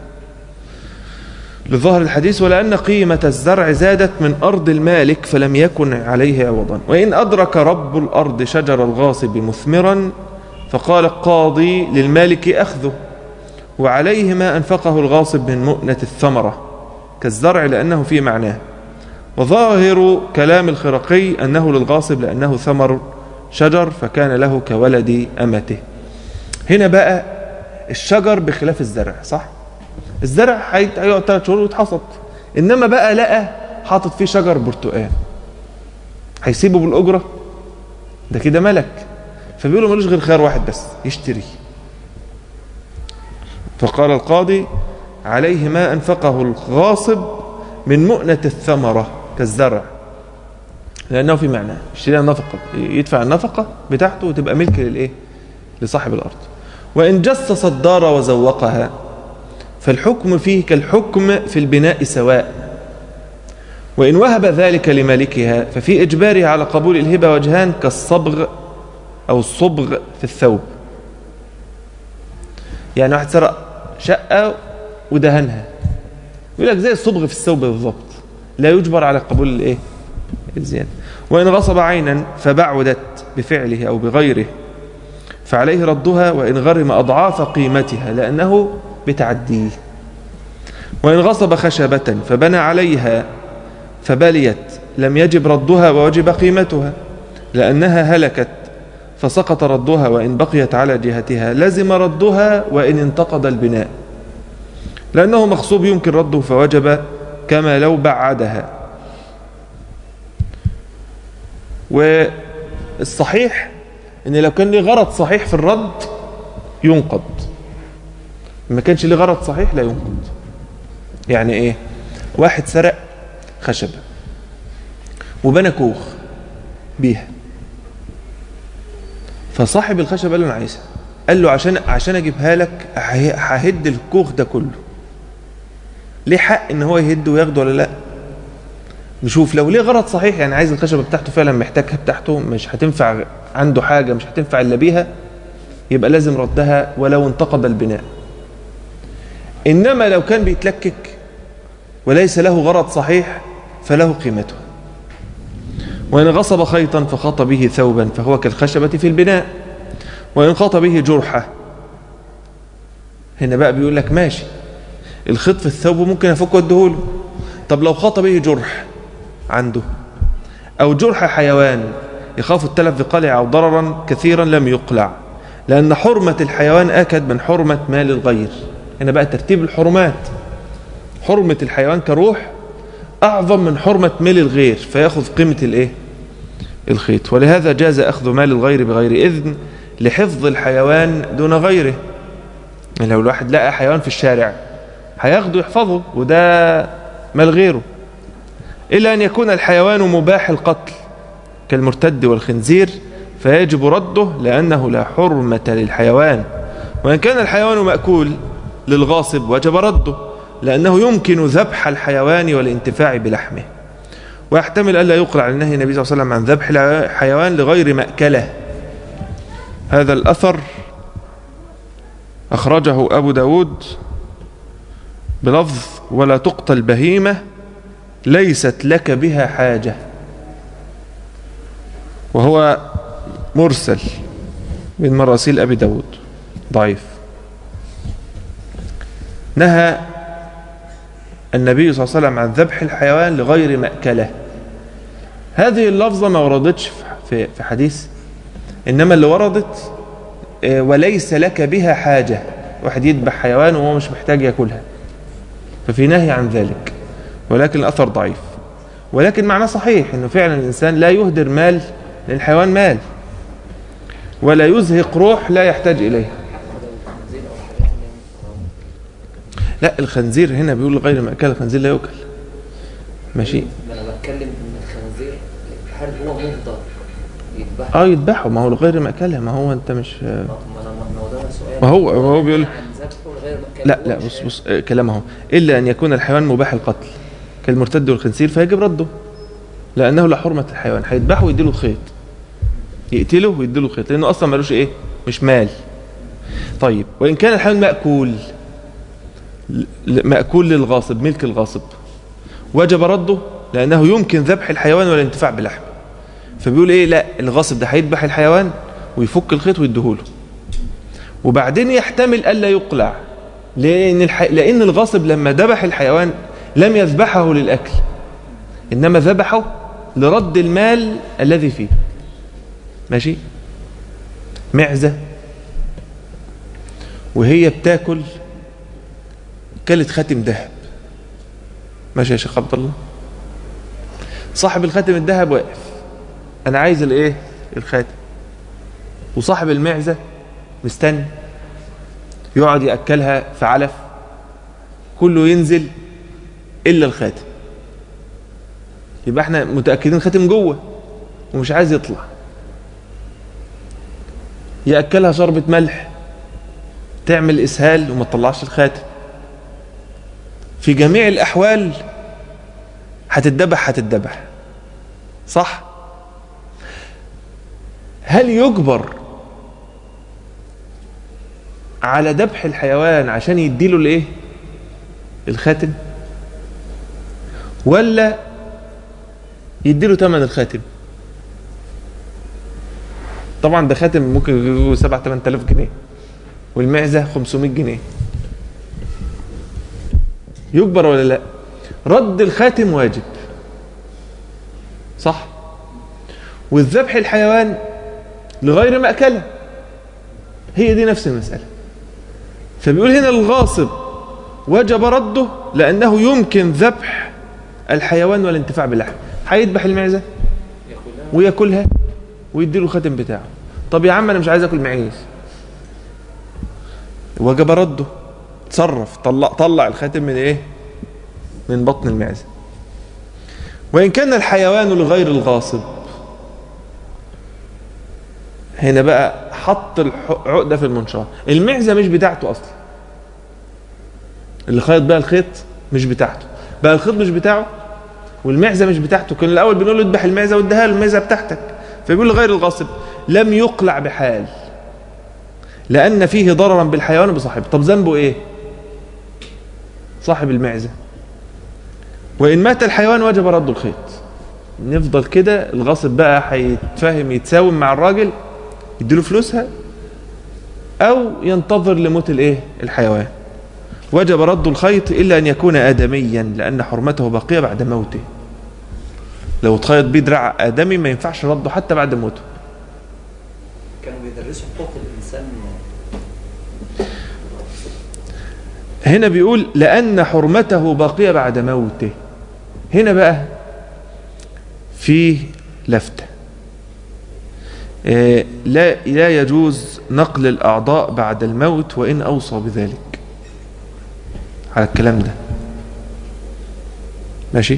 لظهر الحديث ولأن قيمة الزرع زادت من أرض المالك فلم يكن عليه عوضا وإن أدرك رب الأرض شجر الغاصب مثمرا فقال القاضي للمالك أخذه وعليه ما أنفقه الغاصب من مؤنة الثمرة كالزرع لأنه في معناه وظاهر كلام الخرقي أنه للغاصب لأنه ثمر شجر فكان له كولد أمته هنا بقى الشجر بخلاف الزرع صح؟ الزرع هيت- هيقعد ثلاث شهور ويتحصد انما بقى لقى حاطط فيه شجر برتقال هيسيبه بالاجره ده كده ملك فبيقولوا ملوش غير خيار واحد بس يشتري فقال القاضي عليه ما انفقه الغاصب من مؤنة الثمرة كالزرع لأنه في معنى يشتريها نفقة يدفع النفقة بتاعته وتبقى ملك للإيه لصاحب الأرض وإن جسس الدار وزوقها فالحكم فيه كالحكم في البناء سواء وإن وهب ذلك لمالكها ففي إجبارها على قبول الهبة وجهان كالصبغ أو الصبغ في الثوب يعني واحد سرق شقة ودهنها يقول لك زي الصبغ في الثوب بالضبط لا يجبر على قبول الايه الزيادة وإن غصب عينا فبعدت بفعله أو بغيره فعليه ردها وإن غرم أضعاف قيمتها لأنه بتعديه وإن غصب خشبة فبنى عليها فبليت لم يجب ردها ووجب قيمتها لأنها هلكت فسقط ردها وإن بقيت على جهتها لزم ردها وإن انتقد البناء لأنه مغصوب يمكن رده فوجب كما لو بعدها والصحيح ان لو كان ليه غرض صحيح في الرد ينقض ما كانش ليه غرض صحيح لا ينقض يعني ايه واحد سرق خشبة وبنى كوخ بيها فصاحب الخشبة قال له انا عايزها قال له عشان عشان اجيبها لك هه- ههد الكوخ ده كله ليه حق ان هو يهد وياخده ولا لا نشوف لو ليه غرض صحيح يعني عايز الخشبه بتاعته فعلا محتاجها بتاعته مش هتنفع عنده حاجه مش هتنفع الا بيها يبقى لازم ردها ولو انتقد البناء انما لو كان بيتلكك وليس له غرض صحيح فله قيمته وإن غصب خيطا فخط به ثوبا فهو كالخشبة في البناء وإن خط به جرحة هنا بقى بيقول لك ماشي الخيط في الثوب ممكن أفك واديهوله طب لو خط به جرح عنده أو جرح حيوان يخاف التلف بقلع أو ضررا كثيرا لم يقلع لأن حرمة الحيوان أكد من حرمة مال الغير هنا بقى ترتيب الحرمات حرمة الحيوان كروح أعظم من حرمة مال الغير فياخذ قيمة الإيه الخيط ولهذا جاز أخذ مال الغير بغير إذن لحفظ الحيوان دون غيره يعني لو الواحد لقى حيوان في الشارع هياخده يحفظه وده مال غيره إلا أن يكون الحيوان مباح القتل كالمرتد والخنزير فيجب رده لأنه لا حرمة للحيوان وإن كان الحيوان مأكول للغاصب وجب رده لأنه يمكن ذبح الحيوان والانتفاع بلحمه ويحتمل ألا يقرأ عن نهي النبي صلى الله عليه وسلم عن ذبح الحيوان لغير مأكله هذا الأثر أخرجه أبو داود بلفظ ولا تقتل بهيمة ليست لك بها حاجة وهو مرسل من مراسيل أبي داود ضعيف نهى النبي صلى الله عليه وسلم عن ذبح الحيوان لغير مأكله هذه اللفظة ما وردتش في في حديث إنما اللي وردت آه، وليس لك بها حاجة واحد يذبح حيوان وهو مش محتاج ياكلها ففي نهي عن ذلك ولكن الأثر ضعيف ولكن معناه صحيح انه فعلا الانسان لا يهدر مال للحيوان مال ولا يزهق روح لا يحتاج اليه الخنزير او الحاجات اللي هي حرام. لا الخنزير هنا بيقول غير مأكل الخنزير لا يؤكل ماشي ده انا بتكلم ان الخنزير هل هو مهدر يذبح اه يذبحه ما هو لغير مأكلها ما هو انت مش ما ما انا ما هو ده سؤال ما هو- ما هو بيقول- عن ذبحه لغير مأكل لا لا بص بص آه، كلامه إلا أن يكون الحيوان مباح القتل كالمرتد والخنزير فيجب رده لأنه لا حرمة الحيوان هيذبحه ويديله الخيط يقتله ويديله الخيط لأنه أصلا ملوش إيه مش مال طيب وإن كان الحيوان مأكول ل- مأكول للغاصب ملك الغاصب وجب رده لأنه يمكن ذبح الحيوان والانتفاع بلحمه فبيقول إيه لا الغاصب ده هيذبح الحيوان ويفك الخيط ويديهوله وبعدين يحتمل ألا يقلع لأن, الح... لأن الغاصب لما ذبح الحيوان لم يذبحه للأكل إنما ذبحه لرد المال الذي فيه ماشي معزة وهي بتاكل كلت خاتم ذهب ماشي يا شيخ عبد الله صاحب الخاتم الذهب واقف انا عايز الايه الخاتم وصاحب المعزه مستني يقعد ياكلها في علف كله ينزل الا الخاتم يبقى احنا متاكدين الخاتم جوه ومش عايز يطلع ياكلها شربة ملح تعمل اسهال وما تطلعش الخاتم في جميع الاحوال هتتذبح هتتذبح صح هل يجبر على ذبح الحيوان عشان يديله الايه الخاتم ولا يديله ثمن الخاتم طبعا ده خاتم ممكن يجيبه 7 8000 جنيه والمعزه 500 جنيه يجبر ولا لا رد الخاتم واجب صح والذبح الحيوان لغير مأكله هي دي نفس المسألة فبيقول هنا الغاصب وجب رده لأنه يمكن ذبح الحيوان والانتفاع باللحم هيذبح المعزة ياكلها وياكلها ويديله الخاتم بتاعه طب يا عم انا مش عايز اكل معيز وجب رده تصرف طلع طلع الخاتم من ايه من بطن المعزه وان كان الحيوان لغير الغاصب هنا بقى حط العقده في المنشار المعزه مش بتاعته اصلا اللي خيط بقى الخيط مش بتاعته بقى الخيط مش بتاعه والمعزه مش بتاعته كان الاول بنقول له اذبح المعزه واديها له المعزه بتاعتك فبيقول لغير الغاصب لم يقلع بحال لان فيه ضررا بالحيوان بصاحبه طب ذنبه ايه صاحب المعزه وان مات الحيوان وجب رد الخيط نفضل كده الغاصب بقى هيتفاهم يتساوم مع الراجل يديله فلوسها او ينتظر لموت الايه الحيوان وجب رد الخيط الا ان يكون ادميا لان حرمته باقيه بعد موته لو اتخيط بيه دراع ادمي ما ينفعش رده حتى بعد موته كانوا بيدرسوا حقوق الانسان هنا بيقول لأن حرمته باقية بعد موته هنا بقى في لفتة آه، لا لا يجوز نقل الأعضاء بعد الموت وإن أوصى بذلك على الكلام ده ماشي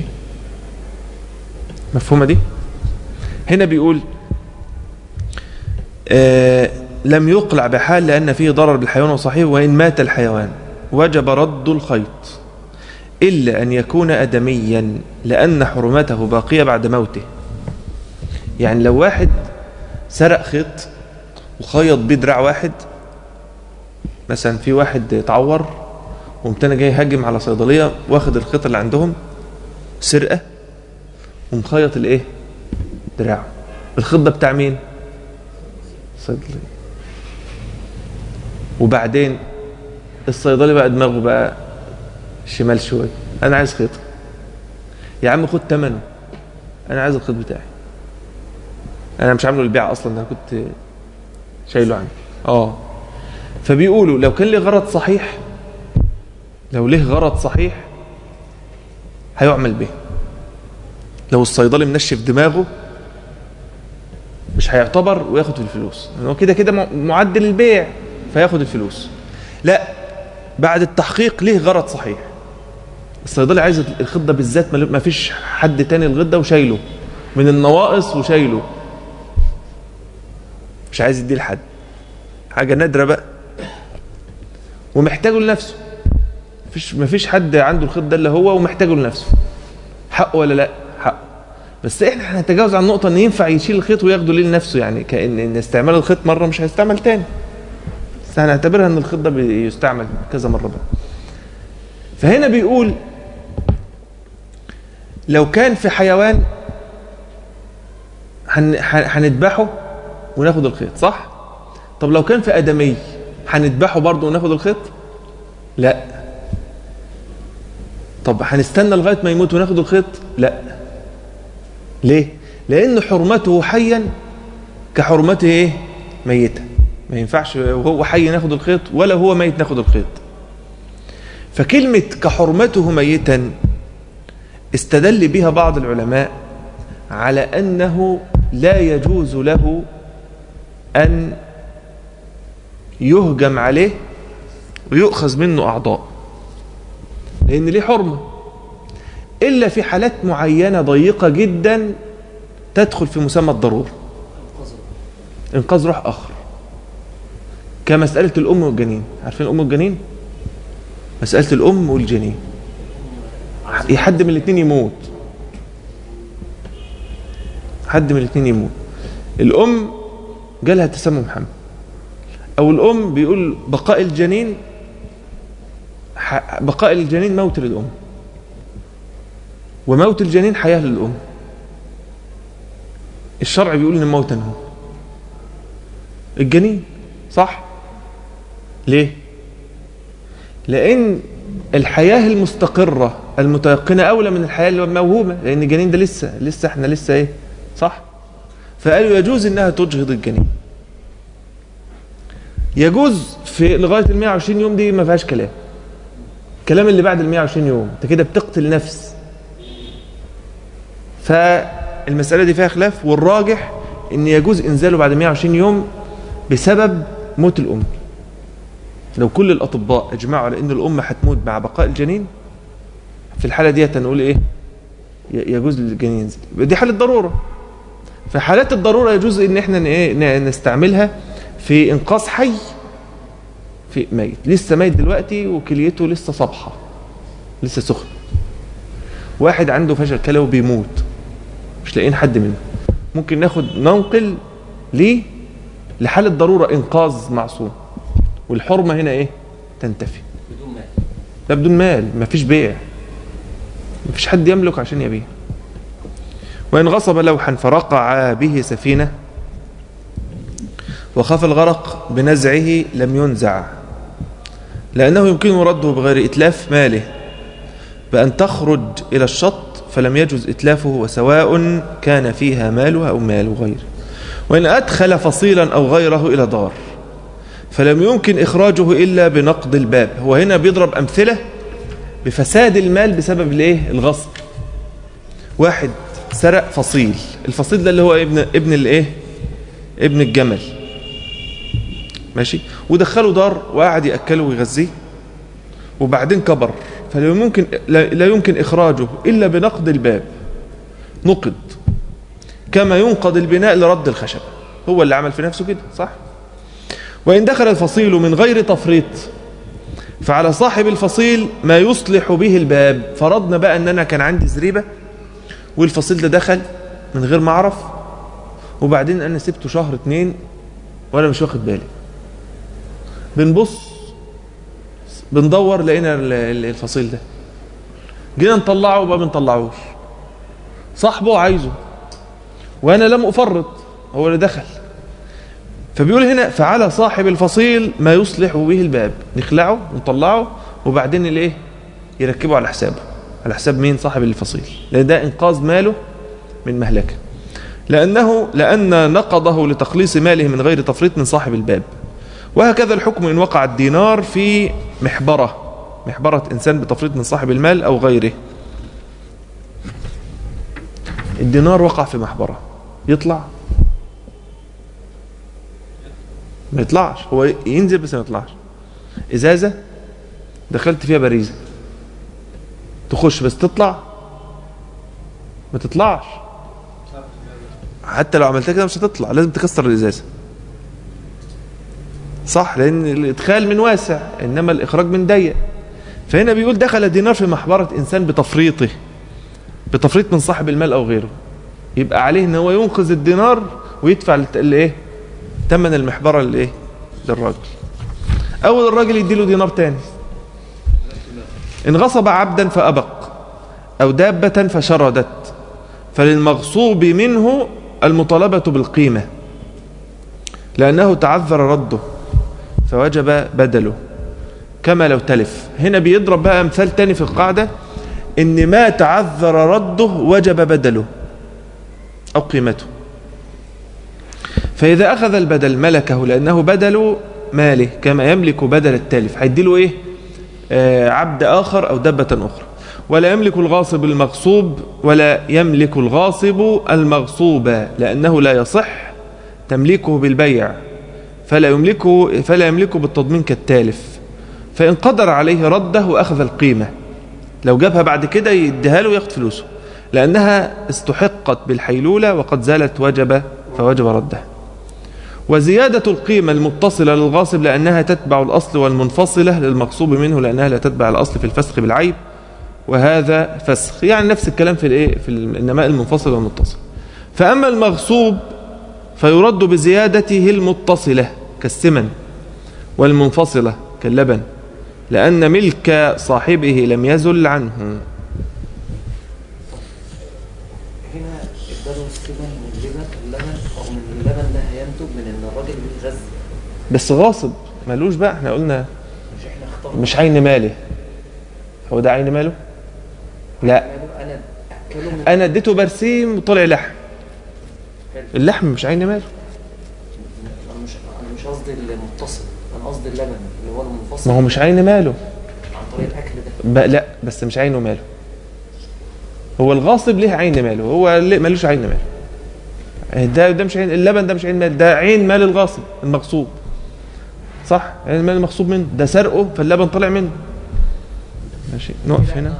مفهومة دي هنا بيقول آه لم يقلع بحال لأن فيه ضرر بالحيوان وصحيح وإن مات الحيوان وجب رد الخيط إلا أن يكون أدميا لأن حرمته باقية بعد موته يعني لو واحد سرق خيط وخيط بيه دراع واحد مثلا في واحد اتعور وقمت انا جاي هاجم على صيدليه واخد الخيط اللي عندهم سرقه ومخيط الايه دراعه الخيط ده بتاع مين صيدلي وبعدين الصيدلي بقى دماغه بقى شمال شويه انا عايز خيط يا عم خد ثمنه انا عايز الخيط بتاعي انا مش عامله البيع اصلا انا كنت شايله عني اه فبيقولوا لو كان ليه غرض صحيح لو ليه غرض صحيح هيعمل به لو الصيدلي منشف دماغه مش هيعتبر وياخد الفلوس لأن هو كده كده م- معدل البيع فياخد الفلوس لا بعد التحقيق ليه غرض صحيح الصيدلي عايز الخده بالذات ما فيش حد تاني الغده وشايله من النواقص وشايله مش عايز يديه لحد حاجه نادره بقى ومحتاجه لنفسه مفيش مفيش حد عنده الخيط ده الا هو ومحتاجه لنفسه حقه ولا لا حقه بس احنا هنتجاوز عن النقطه ان ينفع يشيل الخيط وياخده ليه لنفسه يعني كان ان استعمال الخيط مره مش هيستعمل تاني بس هنعتبرها ان الخيط ده بيستعمل كذا مره بقى فهنا بيقول لو كان في حيوان هن- هن- هنذبحه وناخد الخيط صح طب لو كان في ادمي هنذبحه برضه وناخد الخيط لا طب هنستنى لغايه ما يموت وناخد الخيط لا ليه لان حرمته حيا كحرمته ايه ميتا ما ينفعش وهو حي ناخد الخيط ولا هو ميت ناخد الخيط فكلمه كحرمته ميتا استدل بها بعض العلماء على انه لا يجوز له ان يهجم عليه ويؤخذ منه اعضاء لان ليه حرمه الا في حالات معينه ضيقه جدا تدخل في مسمى الضروره انقاذ روح اخر كمساله الام والجنين عارفين الام والجنين مساله الام والجنين حد من الاثنين يموت حد من الاثنين يموت الام جالها تسمم حمل او الام بيقول بقاء الجنين ح- بقاء الجنين موت للام وموت الجنين حياه للام الشرع بيقول ان موتا هو الجنين صح ليه لان الحياه المستقره المتيقنه اولى من الحياه الموهومه لان الجنين ده لسه لسه احنا لسه ايه صح فقالوا يجوز انها تجهض الجنين يجوز في لغايه ال 120 يوم دي ما فيهاش كلام الكلام اللي بعد ال 120 يوم انت كده بتقتل نفس فالمساله دي فيها خلاف والراجح ان يجوز انزاله بعد 120 يوم بسبب موت الام لو كل الاطباء اجمعوا على ان الام هتموت مع بقاء الجنين في الحاله دي هنقول ايه ي- يجوز للجنين ينزل يبقى دي حاله ضروره في حالات الضروره يجوز ان احنا ن- ايه ن- نستعملها في انقاذ حي في ميت لسه ميت دلوقتي وكليته لسه صبحه لسه سخن واحد عنده فشل كلوي بيموت مش لاقيين حد منه ممكن ناخد ننقل ليه لحاله ضروره انقاذ معصوم والحرمه هنا ايه تنتفي بدون مال ده بدون مال مفيش بيع مفيش حد يملك عشان يبيع وإن غصب لوحا فرقع به سفينة وخاف الغرق بنزعه لم ينزع لأنه يمكنه رده بغير إتلاف ماله بأن تخرج إلى الشط فلم يجوز إتلافه وسواء كان فيها مالها أو مال غيره وإن أدخل فصيلا أو غيره إلى دار فلم يمكن إخراجه إلا بنقض الباب هو هنا بيضرب أمثلة بفساد المال بسبب الايه الغصب واحد سرق فصيل الفصيل ده اللي هو ابن ابن الايه ابن الجمل ماشي ودخله دار وقعد ياكله ويغذيه وبعدين كبر فلا يمكن لا لا يمكن اخراجه الا بنقد الباب نقد كما ينقض البناء لرد الخشب هو اللي عمل في نفسه كده صح وإن دخل الفصيل من غير تفريط فعلى صاحب الفصيل ما يصلح به الباب فرضنا بقى ان انا كان عندي زريبة والفصيل ده دخل من غير ما اعرف وبعدين انا سبته شهر اتنين وانا مش واخد بالي بنبص بندور لقينا ال- ال- الفصيل ده جينا نطلعه وما بنطلعوش صاحبه عايزه وانا لم افرط هو اللي دخل فبيقول هنا فعلى صاحب الفصيل ما يصلح به الباب نخلعه ونطلعه وبعدين الايه يركبه على حسابه على حساب مين صاحب الفصيل لان ده انقاذ ماله من مهلكه لانه لان نقضه لتخليص ماله من غير تفريط من صاحب الباب وهكذا الحكم ان وقع الدينار في محبره محبره انسان بتفريط من صاحب المال او غيره الدينار وقع في محبره يطلع ما يطلعش هو ينزل بس ما يطلعش ازازه دخلت فيها باريزه تخش بس تطلع ما تطلعش حتى لو عملتها كده مش هتطلع لازم تكسر الازازه صح لان الادخال من واسع انما الاخراج من ضيق فهنا بيقول دخل دينار في محبره انسان بتفريطه بتفريط من صاحب المال او غيره يبقى عليه ان هو ينقذ الدينار ويدفع الت- الايه ثمن المحبره للايه للراجل اول الراجل يديله دينار تاني ان غصب عبدا فابق او دابه فشردت فللمغصوب منه المطالبه بالقيمه لانه تعذر رده فوجب بدله كما لو تلف هنا بيضرب بقى مثال تاني في القاعده ان ما تعذر رده وجب بدله او قيمته فإذا أخذ البدل ملكه لأنه بدل ماله كما يملك بدل التالف هيديله إيه آه عبد آخر أو دبة أخرى ولا يملك الغاصب المغصوب ولا يملك الغاصب المغصوب لأنه لا يصح تمليكه بالبيع فلا يملكه فلا يملكه بالتضمين كالتالف فإن قدر عليه رده وأخذ القيمة لو جابها بعد كده يديها له وياخد فلوسه لأنها استحقت بالحيلولة وقد زالت وجب فوجب ردها وزيادة القيمة المتصلة للغاصب لأنها تتبع الأصل والمنفصلة للمغصوب منه لأنها لا تتبع الأصل في الفسخ بالعيب وهذا فسخ يعني نفس الكلام في الايه في النماء المنفصل والمتصل فأما المغصوب فيرد بزيادته المتصلة كالسمن والمنفصلة كاللبن لأن ملك صاحبه لم يزل عنه هنا اداله السمن واللبن اللبن رغم ان اللبن ده هينتج من ان الراجل بيغذي بس غاصب ملوش بقى احنا قلنا مش احنا اخترنا مش عين ماله هو ده عين ماله لا قالوا انا اكله من انا اديته برسيم وطلع لحم اللحم مش عين ماله انا مش انا مش قصدي المتصل انا قصدي اللبن اللي هو المنفصل ما هو مش عين ماله عن طريق الاكل ده ب- لا بس مش عينه ماله هو الغاصب ليه عين ماله هو ليه مالوش عين ماله ده ده مش عين اللبن ده مش عين مال ده عين مال الغاصب المغصوب صح عين مال المغصوب منه ده سرقه فاللبن طلع منه ماشي نقف هنا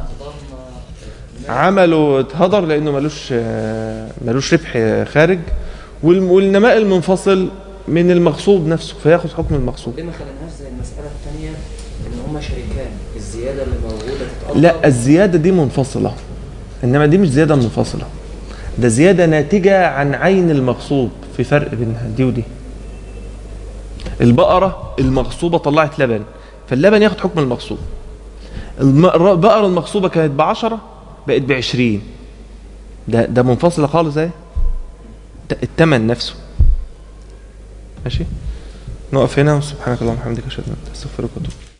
عمله اتهدر لانه ملوش آه، ملوش ربح خارج والم- والنماء المنفصل من المغصوب نفسه فياخد حكم المغصوب ليه ما خليناش زي المساله الثانيه ان هما شريكان الزياده اللي موجوده تتقدر لا الزيادة دي منفصلة إنما دي مش زيادة منفصلة ده زيادة ناتجة عن عين المغصوب في فرق بين دي ودي البقرة المغصوبة طلعت لبن فاللبن ياخد حكم المغصوب الم- البقرة المغصوبة كانت بعشرة بقت بعشرين ده ده منفصلة خالص اهي ت- التمن نفسه ماشي نقف هنا وسبحانك اللهم وبحمدك اشهد ان لا اله الا انت استغفرك واتوب إليك.